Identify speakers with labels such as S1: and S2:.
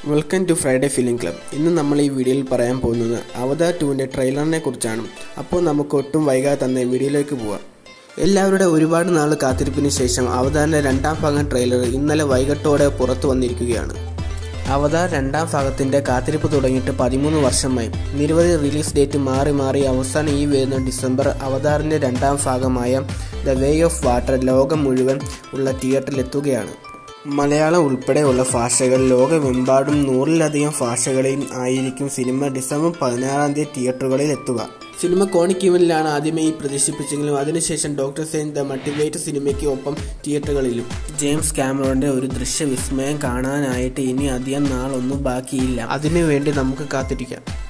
S1: welcome to Friday film club ഇന്ന് നമ്മൾ ഈ വീഡിയോയിൽ പറയാൻ പോകുന്നത് അവതാർ ടുവിൻ്റെ ട്രെയിലറിനെ കുറിച്ചാണ് അപ്പോൾ നമുക്ക് ഒട്ടും വൈകാതെ തന്നെ വീഡിയോയിലേക്ക് പോവാം എല്ലാവരുടെ ഒരുപാട് നാൾ കാത്തിരിപ്പിന് ശേഷം അവതാറിൻ്റെ രണ്ടാം ഭാഗം ട്രെയിലർ ഇന്നലെ വൈകിട്ടോടെ പുറത്തു വന്നിരിക്കുകയാണ് അവതാർ രണ്ടാം ഭാഗത്തിൻ്റെ കാത്തിരിപ്പ് തുടങ്ങിയിട്ട് പതിമൂന്ന് വർഷമായി നിരവധി റിലീസ് ഡേറ്റ് മാറി മാറി അവസാനം ഈ വരുന്ന ഡിസംബർ അവതാറിൻ്റെ രണ്ടാം ഭാഗമായ ദ വേ ഓഫ് വാട്ടർ ലോകം മുഴുവൻ ഉള്ള തിയേറ്ററിലെത്തുകയാണ് മലയാളം ഉൾപ്പെടെയുള്ള ഭാഷകൾ ലോകമെമ്പാടും നൂറിലധികം ഭാഷകളിൽ ആയിരിക്കും സിനിമ ഡിസംബർ പതിനാറാം തീയതി തിയേറ്ററുകളിൽ എത്തുക സിനിമ കോണിക്യൂവനിലാണ് ആദ്യമേ ഈ പ്രദർശിപ്പിച്ചെങ്കിലും അതിനുശേഷം ഡോക്ടർ സെയിൻ ദ മൾട്ടിവേറ്റ് സിനിമയ്ക്ക് ഒപ്പം തിയേറ്ററുകളിലും ജെയിംസ് ക്യാമറോന്റെ ഒരു ദൃശ്യ വിസ്മയം കാണാനായിട്ട് ഇനി അധികം നാളൊന്നും ബാക്കിയില്ല അതിനുവേണ്ടി നമുക്ക് കാത്തിരിക്കാം